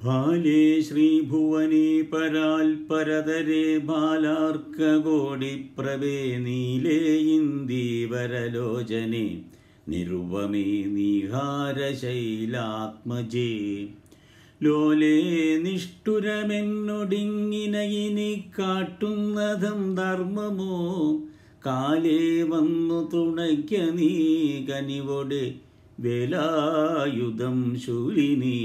ബാലേ ശ്രീഭുവനേ പരാൽ പരതരേ ബാലാർക്കകോടിപ്രഭേ നീലേ ഇന്ദീവരലോചനെ നിരുപമേ നീഹാരശൈലാത്മജേ ലോലേ നിഷ്ഠുരമെന്നൊടിങ്ങിനയിനി കാട്ടുന്നതും ധർമ്മമോ കാലേ വന്നു തുണയ്ക്ക നീ കനിവോട് വേലായുധം ശൂലിനീ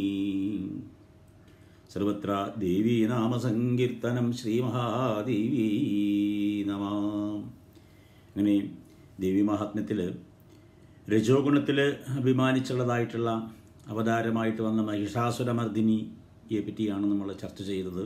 സർവത്ര ദേവീ നാമസങ്കീർത്തനം ശ്രീ മഹാദേവീ നമ അങ്ങനെ ദേവി മഹാത്മ്യത്തിൽ രജോ ഗുണത്തിൽ അഭിമാനിച്ചുള്ളതായിട്ടുള്ള അവതാരമായിട്ട് വന്ന മഹിഷാസുരമർദിനിയെ പറ്റിയാണ് നമ്മൾ ചർച്ച ചെയ്തത്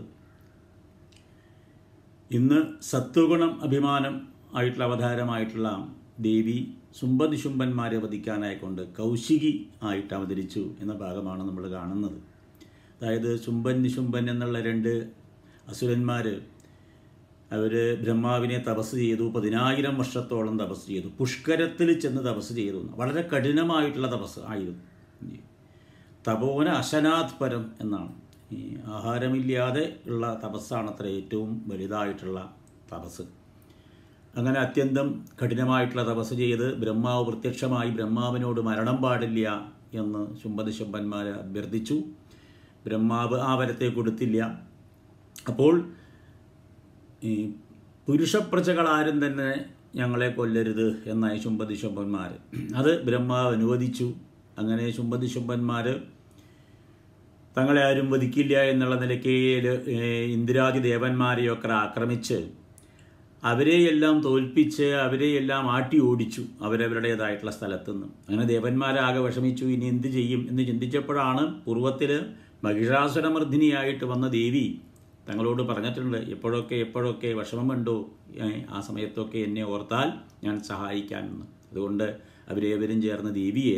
ഇന്ന് സത്വഗുണം അഭിമാനം ആയിട്ടുള്ള അവതാരമായിട്ടുള്ള ദേവി സുംബനിശുംബന്മാരെ വധിക്കാനായിക്കൊണ്ട് കൗശികി ആയിട്ട് അവതരിച്ചു എന്ന ഭാഗമാണ് നമ്മൾ കാണുന്നത് അതായത് ശുംബൻ നിശുംബൻ എന്നുള്ള രണ്ട് അസുരന്മാർ അവർ ബ്രഹ്മാവിനെ തപസ് ചെയ്തു പതിനായിരം വർഷത്തോളം തപസ് ചെയ്തു പുഷ്കരത്തിൽ ചെന്ന് തപസ് ചെയ്തു വളരെ കഠിനമായിട്ടുള്ള തപസ് ആയിരുന്നു തപോന അശനാത് പരം എന്നാണ് ഈ ആഹാരമില്ലാതെ ഉള്ള തപസ്സാണ് അത്ര ഏറ്റവും വലുതായിട്ടുള്ള തപസ് അങ്ങനെ അത്യന്തം കഠിനമായിട്ടുള്ള തപസ് ചെയ്ത് ബ്രഹ്മാവ് പ്രത്യക്ഷമായി ബ്രഹ്മാവിനോട് മരണം പാടില്ല എന്ന് ശുംഭനിശുംഭന്മാർ അഭ്യർത്ഥിച്ചു ബ്രഹ്മാവ് ആ വരത്തെ കൊടുത്തില്ല അപ്പോൾ ഈ പുരുഷപ്രജകളാരും തന്നെ ഞങ്ങളെ കൊല്ലരുത് എന്നായി ശുംഭതിശുംഭന്മാർ അത് ബ്രഹ്മാവ് അനുവദിച്ചു അങ്ങനെ ശുംഭതിശുംഭന്മാർ തങ്ങളെ ആരും വധിക്കില്ല എന്നുള്ള നിലയ്ക്ക് ഇന്ദിരാദി ദേവന്മാരെയൊക്കെ ആക്രമിച്ച് അവരെയെല്ലാം തോൽപ്പിച്ച് അവരെയെല്ലാം ആട്ടി ഓടിച്ചു അവരവരുടേതായിട്ടുള്ള സ്ഥലത്തുനിന്ന് അങ്ങനെ ദേവന്മാരാകെ വിഷമിച്ചു ഇനി എന്ത് ചെയ്യും എന്ന് ചിന്തിച്ചപ്പോഴാണ് പൂർവ്വത്തിൽ മഹിഷാസുരമർദ്ദിനിയായിട്ട് വന്ന ദേവി തങ്ങളോട് പറഞ്ഞിട്ടുണ്ട് എപ്പോഴൊക്കെ എപ്പോഴൊക്കെ വിഷമമുണ്ടോ ആ സമയത്തൊക്കെ എന്നെ ഓർത്താൽ ഞാൻ സഹായിക്കാമെന്ന് അതുകൊണ്ട് അവരേവരും ചേർന്ന് ദേവിയെ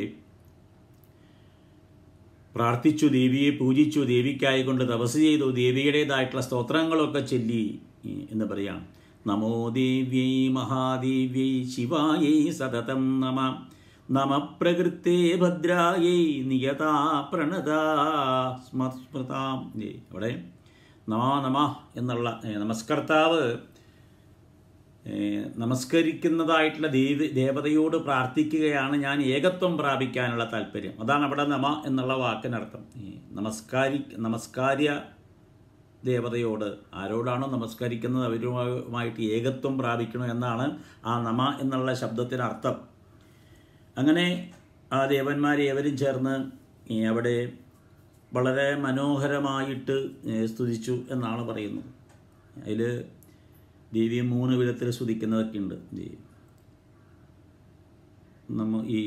പ്രാർത്ഥിച്ചു ദേവിയെ പൂജിച്ചു ദേവിക്കായി കൊണ്ട് തപസ് ചെയ്തു ദേവിയുടേതായിട്ടുള്ള സ്തോത്രങ്ങളൊക്കെ ചൊല്ലി എന്ന് പറയാം നമോ ദേവ്യൈ മഹാദേവ്യൈ ശിവായൈ സതതം നമ നമ പ്രകൃത്തേ ഭദ്രായൈ നിയതാ പ്രണതാ സ്മൃതാം അവിടെ നമോ നമ എന്നുള്ള നമസ്കർത്താവ് നമസ്കരിക്കുന്നതായിട്ടുള്ള ദേവി ദേവതയോട് പ്രാർത്ഥിക്കുകയാണ് ഞാൻ ഏകത്വം പ്രാപിക്കാനുള്ള താല്പര്യം അതാണ് അവിടെ നമ എന്നുള്ള വാക്കിനർത്ഥം നമസ്കാരി നമസ്കാര്യ ദേവതയോട് ആരോടാണോ നമസ്കരിക്കുന്നത് അവരുമായിട്ട് ഏകത്വം പ്രാപിക്കണം എന്നാണ് ആ നമ എന്നുള്ള ശബ്ദത്തിനർത്ഥം അങ്ങനെ ആ ദേവന്മാരെ ഏവരും ചേർന്ന് അവിടെ വളരെ മനോഹരമായിട്ട് സ്തുതിച്ചു എന്നാണ് പറയുന്നത് അതിൽ ദേവിയെ മൂന്ന് വിധത്തിൽ സ്തുതിക്കുന്നതൊക്കെ ഉണ്ട് നമ്മ ഈ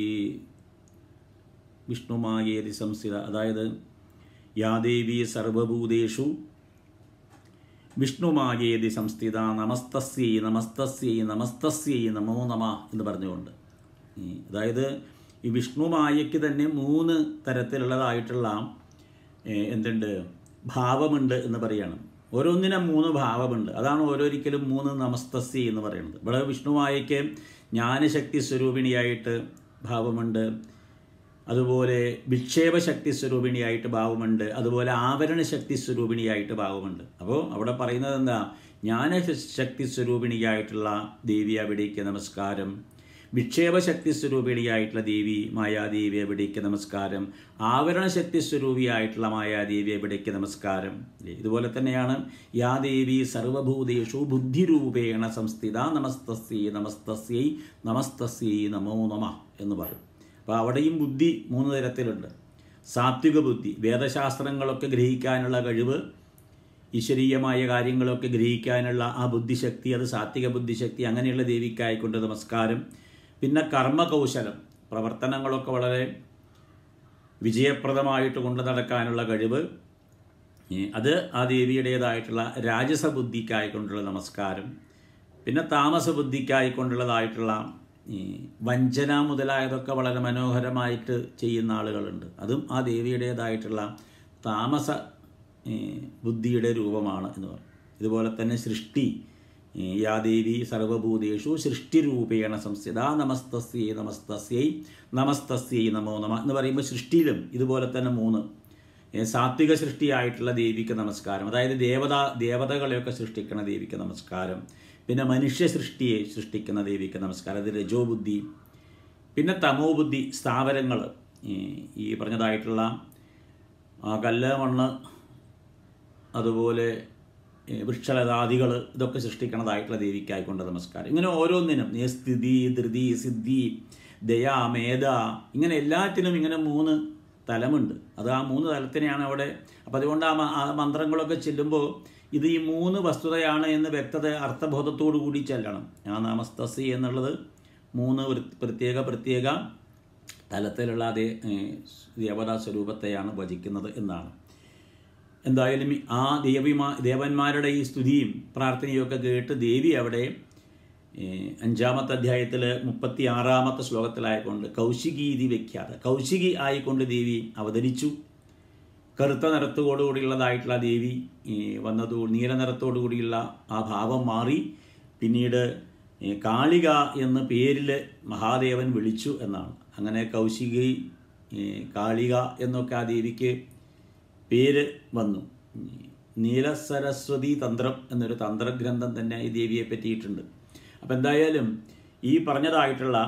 വിഷ്ണുമായേരി സംസ്ഥിത അതായത് യാദേവി സർവഭൂതേഷു വിഷ്ണുമായേതി സംസ്ഥിത നമസ്തസ്യൈ നമസ്തസ്യൈ നമസ്തസ്യൈ നമോ നമ എന്ന് പറഞ്ഞുകൊണ്ട് അതായത് ഈ വിഷ്ണുമായയ്ക്ക് തന്നെ മൂന്ന് തരത്തിലുള്ളതായിട്ടുള്ള എന്തുണ്ട് ഭാവമുണ്ട് എന്ന് പറയണം ഓരോന്നിനും മൂന്ന് ഭാവമുണ്ട് അതാണ് ഓരോരിക്കലും മൂന്ന് നമസ്തസ്യ എന്ന് പറയുന്നത് ഇവിടെ വിഷ്ണുമായയ്ക്ക് ജ്ഞാനശക്തി സ്വരൂപിണിയായിട്ട് ഭാവമുണ്ട് അതുപോലെ വിക്ഷേപശക്തി സ്വരൂപിണിയായിട്ട് ഭാവമുണ്ട് അതുപോലെ ആവരണ ശക്തി സ്വരൂപിണിയായിട്ട് ഭാവമുണ്ട് അപ്പോൾ അവിടെ പറയുന്നത് എന്താ ജ്ഞാനശക്തി സ്വരൂപിണിയായിട്ടുള്ള ദേവി അവിടേക്ക് നമസ്കാരം വിക്ഷേപശക്തി സ്വരൂപിണിയായിട്ടുള്ള ദേവി മായാദേവി എവിടേക്ക് നമസ്കാരം ആവരണശക്തി സ്വരൂപിയായിട്ടുള്ള മായാദേവി എവിടേക്ക് നമസ്കാരം ഇതുപോലെ തന്നെയാണ് യാ ദേവി സർവഭൂതേഷു ബുദ്ധിരൂപേണ സംസ്ഥിത നമസ്തസ്യൈ നമസ്തസ്യൈ നമസ്തസ്യൈ നമോ നമ എന്ന് പറയും അപ്പോൾ അവിടെയും ബുദ്ധി മൂന്ന് തരത്തിലുണ്ട് സാത്വിക ബുദ്ധി വേദശാസ്ത്രങ്ങളൊക്കെ ഗ്രഹിക്കാനുള്ള കഴിവ് ഈശ്വരീയമായ കാര്യങ്ങളൊക്കെ ഗ്രഹിക്കാനുള്ള ആ ബുദ്ധിശക്തി അത് സാത്വിക ബുദ്ധിശക്തി അങ്ങനെയുള്ള ദേവിക്കായിക്കൊണ്ട് നമസ്കാരം പിന്നെ കർമ്മകൗശലം പ്രവർത്തനങ്ങളൊക്കെ വളരെ വിജയപ്രദമായിട്ട് കൊണ്ടു നടക്കാനുള്ള കഴിവ് അത് ആ ദേവിയുടേതായിട്ടുള്ള രാജസ ബുദ്ധിക്കായിക്കൊണ്ടുള്ള നമസ്കാരം പിന്നെ താമസ ബുദ്ധിക്കായിക്കൊണ്ടുള്ളതായിട്ടുള്ള ഈ വഞ്ചന മുതലായതൊക്കെ വളരെ മനോഹരമായിട്ട് ചെയ്യുന്ന ആളുകളുണ്ട് അതും ആ ദേവിയുടേതായിട്ടുള്ള താമസ ബുദ്ധിയുടെ രൂപമാണ് എന്ന് പറയും ഇതുപോലെ തന്നെ സൃഷ്ടി യാ ദേവി സർവഭൂതേഷു സൃഷ്ടിരൂപേണ സംസ്ഥിത നമസ്തസ്യൈ നമസ്തസ്യൈ നമസ്തസ്യൈ നമോ നമ എന്ന് പറയുമ്പോൾ സൃഷ്ടിയിലും ഇതുപോലെ തന്നെ മൂന്ന് ഏ, സാത്വിക സൃഷ്ടിയായിട്ടുള്ള ദേവിക്ക് നമസ്കാരം അതായത് ദേവത ദേവതകളെയൊക്കെ സൃഷ്ടിക്കുന്ന ദേവിക്ക് നമസ്കാരം പിന്നെ മനുഷ്യ സൃഷ്ടിയെ സൃഷ്ടിക്കുന്ന ദേവിക്ക് നമസ്കാരം അത് രജോ ബുദ്ധി പിന്നെ തമോ ബുദ്ധി സ്ഥാവരങ്ങൾ ഈ പറഞ്ഞതായിട്ടുള്ള ആ കല്ല് മണ്ണ് അതുപോലെ ഏ, വൃക്ഷലതാദികൾ ഇതൊക്കെ സൃഷ്ടിക്കുന്നതായിട്ടുള്ള ദേവിക്കായിക്കൊണ്ട് നമസ്കാരം ഇങ്ങനെ ഓരോന്നിനും ഈ സ്ഥിതി ധൃതി സിദ്ധി ദയ മേധ ഇങ്ങനെ എല്ലാറ്റിനും ഇങ്ങനെ മൂന്ന് തലമുണ്ട് അത് ആ മൂന്ന് തലത്തിനെയാണ് അവിടെ അപ്പം അതുകൊണ്ട് ആ മ- ആ മന്ത്രങ്ങളൊക്കെ ചെല്ലുമ്പോൾ ഇത് ഈ മൂന്ന് വസ്തുതയാണ് എന്ന് വ്യക്തത അർത്ഥബോധത്തോടു കൂടി ചെല്ലണം ആ നമസ്തസി എന്നുള്ളത് മൂന്ന് വൃ- പ്രത്യേക പ്രത്യേക തലത്തിലുള്ള അതേ ഏ, ദേവതാ സ്വരൂപത്തെയാണ് ഭജിക്കുന്നത് എന്നാണ് എന്തായാലും ഈ- ആ ദേവിമാ ദേവന്മാരുടെ ഈ സ്തുതിയും പ്രാർത്ഥനയും ഒക്കെ കേട്ട് ദേവി അവിടെ ഏ, അഞ്ചാമത്തെ അധ്യായത്തിൽ മുപ്പത്തി ആറാമത്തെ ശ്ലോകത്തിലായിക്കൊണ്ട് കൗശികീതി വെക്കാതെ കൗശികി ആയിക്കൊണ്ട് ദേവി അവതരിച്ചു കറുത്ത നിറത്തോടുകൂടിയുള്ളതായിട്ടുള്ള ദേവി ഈ വന്നതു നീല നിറത്തോടുകൂടിയുള്ള ആ ഭാവം മാറി പിന്നീട് ഈ കാളിക എന്ന പേരിൽ മഹാദേവൻ വിളിച്ചു എന്നാണ് അങ്ങനെ കൗശികി ഈ കാളിക എന്നൊക്കെ ആ ദേവിക്ക് പേര് വന്നു നീലസരസ്വതി തന്ത്രം എന്നൊരു തന്ത്രഗ്രന്ഥം തന്നെ ഈ ദേവിയെ പറ്റിയിട്ടുണ്ട് അപ്പം എന്തായാലും ഈ പറഞ്ഞതായിട്ടുള്ള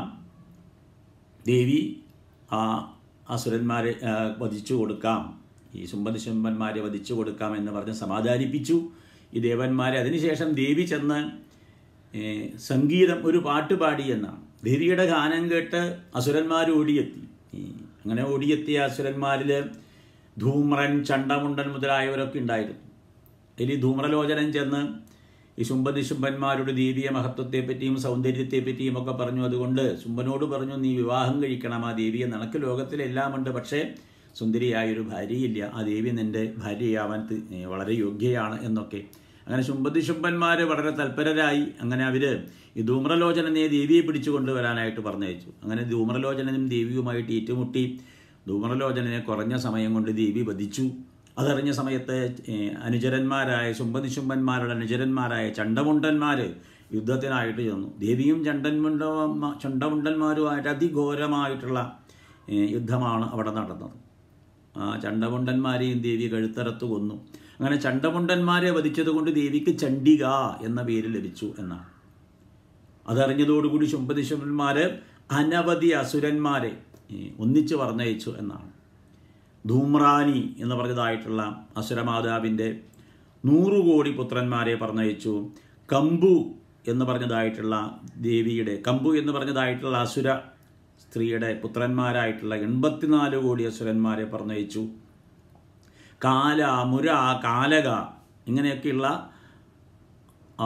ദേവി ആ അസുരന്മാരെ ആ, വധിച്ചു കൊടുക്കാം ഈ ശുംഭനിശുംഭന്മാരെ വധിച്ചു കൊടുക്കാം എന്ന് പറഞ്ഞ് സമാധാനിപ്പിച്ചു ഈ ദേവന്മാരെ അതിനുശേഷം ദേവി ചെന്ന് ഏ, സംഗീതം ഒരു പാട്ട് പാടി എന്നാണ് ദേവിയുടെ ഗാനം കേട്ട് അസുരന്മാർ ഓടിയെത്തി ഈ അങ്ങനെ ഓടിയെത്തിയ അസുരന്മാരിൽ ധൂമ്രൻ ചണ്ടമുണ്ടൻ മുതലായവരൊക്കെ ഉണ്ടായിരുന്നു അതിൽ ഈ ധൂമ്രലോചനൻ ചെന്ന് ഈ ശുംഭനിശുംഭന്മാരുടെ ദേവിയ മഹത്വത്തെപ്പറ്റിയും സൗന്ദര്യത്തെപ്പറ്റിയും ഒക്കെ പറഞ്ഞു അതുകൊണ്ട് ശുംഭനോട് പറഞ്ഞു നീ വിവാഹം കഴിക്കണം ആ ദേവിയെ നിനക്ക് ലോകത്തിലെല്ലാം ഉണ്ട് പക്ഷേ സുന്ദരിയായൊരു ഭാര്യയില്ല ആ ദേവി നിൻ്റെ ഭാര്യയാവാൻ തി- ഏ, വളരെ യോഗ്യയാണ് എന്നൊക്കെ അങ്ങനെ ശുംഭതിശുംഭന്മാർ വളരെ തൽപരരായി അങ്ങനെ അവർ ഈ ധൂമ്രലോചനനെ ദേവിയെ പിടിച്ചു കൊണ്ടുവരാനായിട്ട് പറഞ്ഞയച്ചു അങ്ങനെ ധൂമ്രലോചനനും ദേവിയുമായിട്ട് ഏറ്റുമുട്ടി ധൂമ്രലോചനനെ കുറഞ്ഞ സമയം കൊണ്ട് ദേവി വധിച്ചു അതറിഞ്ഞ സമയത്ത് ഏ, അനുചരന്മാരായ ശുംഭനിശുംഭന്മാരുടെ അനുചരന്മാരായ ചണ്ടമുണ്ടന്മാർ യുദ്ധത്തിനായിട്ട് ചെന്നു ദേവിയും ചണ്ടൻമുണ്ട ചണ്ടമുണ്ടന്മാരുമായിട്ട് അതിഘോരമായിട്ടുള്ള ഏ, യുദ്ധമാണ് അവിടെ നടന്നത് ആ ചണ്ടമുണ്ടന്മാരെയും ദേവി കഴുത്തറത്ത് കൊന്നു അങ്ങനെ ചണ്ടമുണ്ടന്മാരെ വധിച്ചതുകൊണ്ട് ദേവിക്ക് ചണ്ഡിക എന്ന പേര് ലഭിച്ചു എന്നാണ് അതറിഞ്ഞതോടുകൂടി ശുംഭദിശുംഭന്മാർ അനവധി അസുരന്മാരെ ഏ, ഒന്നിച്ച് പറഞ്ഞയച്ചു എന്നാണ് ധൂമ്രാനി എന്ന് പറഞ്ഞതായിട്ടുള്ള അസുരമാതാവിൻ്റെ നൂറു കോടി പുത്രന്മാരെ പറഞ്ഞയച്ചു കമ്പു എന്ന് പറഞ്ഞതായിട്ടുള്ള ദേവിയുടെ കമ്പു എന്ന് പറഞ്ഞതായിട്ടുള്ള അസുര സ്ത്രീയുടെ പുത്രന്മാരായിട്ടുള്ള എൺപത്തിനാല് കോടി അസുരന്മാരെ പറഞ്ഞയച്ചു കാല മുര കാലക ഇങ്ങനെയൊക്കെയുള്ള ആ,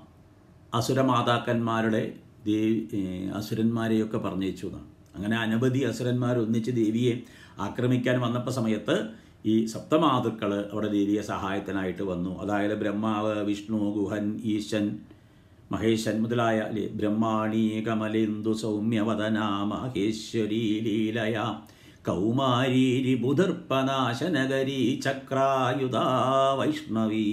അസുരമാതാക്കന്മാരുടെ ദേവി ഏ, അസുരന്മാരെയൊക്കെ പറഞ്ഞയച്ചു എന്നാണ് അങ്ങനെ അനവധി അസുരന്മാർ ഒന്നിച്ച് ദേവിയെ ആക്രമിക്കാൻ വന്നപ്പോൾ സമയത്ത് ഈ സപ്തമാതുക്കൾ അവിടെ ദേവിയെ സഹായത്തിനായിട്ട് വന്നു അതായത് ബ്രഹ്മാവ് വിഷ്ണു ഗുഹൻ ഈശൻ മഹേശൻ മുതലായ അല്ലേ ബ്രഹ്മാണി കമലേന്ദു സൗമ്യവദന മഹേശ്വരി ലീലയ കൗമാരീ ബുധർപ്പനാശനഗരി ചക്രായുധ വൈഷ്ണവീ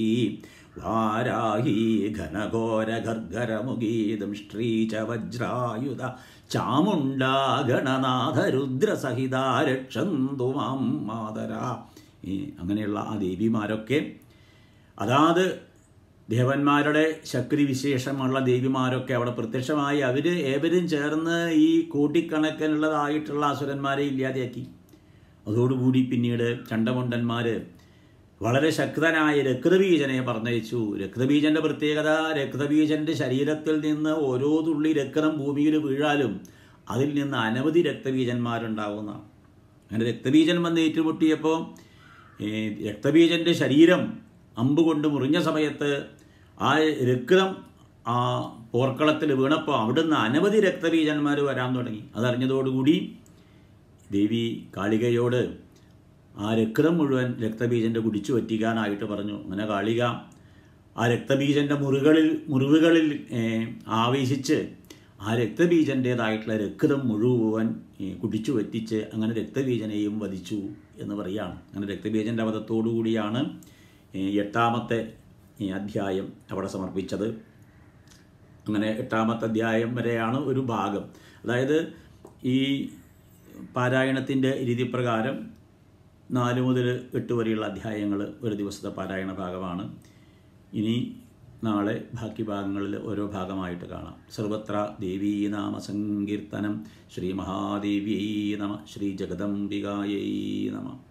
വാരാഹി ഘനഘോര ഗർഗരമുഗീതം ശ്രീ ച വജ്രായുധ ചാമുണ്ടാ ഗണനാഥ രുദ്രസഹിത രക്ഷന്തു മാം മാതര ഈ അങ്ങനെയുള്ള ആ ദേവിമാരൊക്കെ അതാത് ദേവന്മാരുടെ ശക്തി വിശേഷമുള്ള ദേവിമാരൊക്കെ അവിടെ പ്രത്യക്ഷമായി അവർ ഏവരും ചേർന്ന് ഈ കോട്ടിക്കണക്കിനുള്ളതായിട്ടുള്ള അസുരന്മാരെ ഇല്ലാതെയാക്കി അതോടുകൂടി പിന്നീട് ചണ്ടമുണ്ടന്മാർ വളരെ ശക്തനായ രക്തബീജനെ പറഞ്ഞയച്ചു രക്തബീജന്റെ പ്രത്യേകത രക്തബീജന്റെ ശരീരത്തിൽ നിന്ന് ഓരോ തുള്ളി രക്തം ഭൂമിയിൽ വീഴാലും അതിൽ നിന്ന് അനവധി രക്തബീജന്മാരുണ്ടാവുന്ന അങ്ങനെ രക്തബീജൻ വന്ന് ഏറ്റുമുട്ടിയപ്പോൾ ഈ രക്തബീജന്റെ ശരീരം അമ്പ് കൊണ്ട് മുറിഞ്ഞ സമയത്ത് ആ രക്തം ആ പോർക്കളത്തിൽ വീണപ്പോൾ അവിടുന്ന് അനവധി രക്തബീജന്മാർ വരാൻ തുടങ്ങി അതറിഞ്ഞതോടുകൂടി ദേവി കാളികയോട് ആ രക്തം മുഴുവൻ രക്തബീജൻ്റെ കുടിച്ചു വറ്റിക്കാനായിട്ട് പറഞ്ഞു അങ്ങനെ കാളിക ആ രക്തബീജൻ്റെ മുറികളിൽ മുറിവുകളിൽ ഏ, ആവേശിച്ച് ആ രക്തബീജൻ്റേതായിട്ടുള്ള രക്തം മുഴുവൻ ഏ, കുടിച്ചു വറ്റിച്ച് അങ്ങനെ രക്തബീജനെയും വധിച്ചു എന്ന് പറയുകയാണ് അങ്ങനെ രക്തബീജൻ്റെ വധത്തോടു കൂടിയാണ് ഏ, എട്ടാമത്തെ ഈ അധ്യായം അവിടെ സമർപ്പിച്ചത് അങ്ങനെ എട്ടാമത്തെ അധ്യായം വരെയാണ് ഒരു ഭാഗം അതായത് ഈ പാരായണത്തിൻ്റെ രീതിപ്രകാരം നാല് മുതൽ എട്ട് വരെയുള്ള അധ്യായങ്ങൾ ഒരു ദിവസത്തെ പാരായണ ഭാഗമാണ് ഇനി നാളെ ബാക്കി ഭാഗങ്ങളിൽ ഓരോ ഭാഗമായിട്ട് കാണാം സർവത്ര ദേവീ നാമ സങ്കീർത്തനം ശ്രീ മഹാദേവ്യൈ നമ ശ്രീ ജഗദംബികായൈ നമ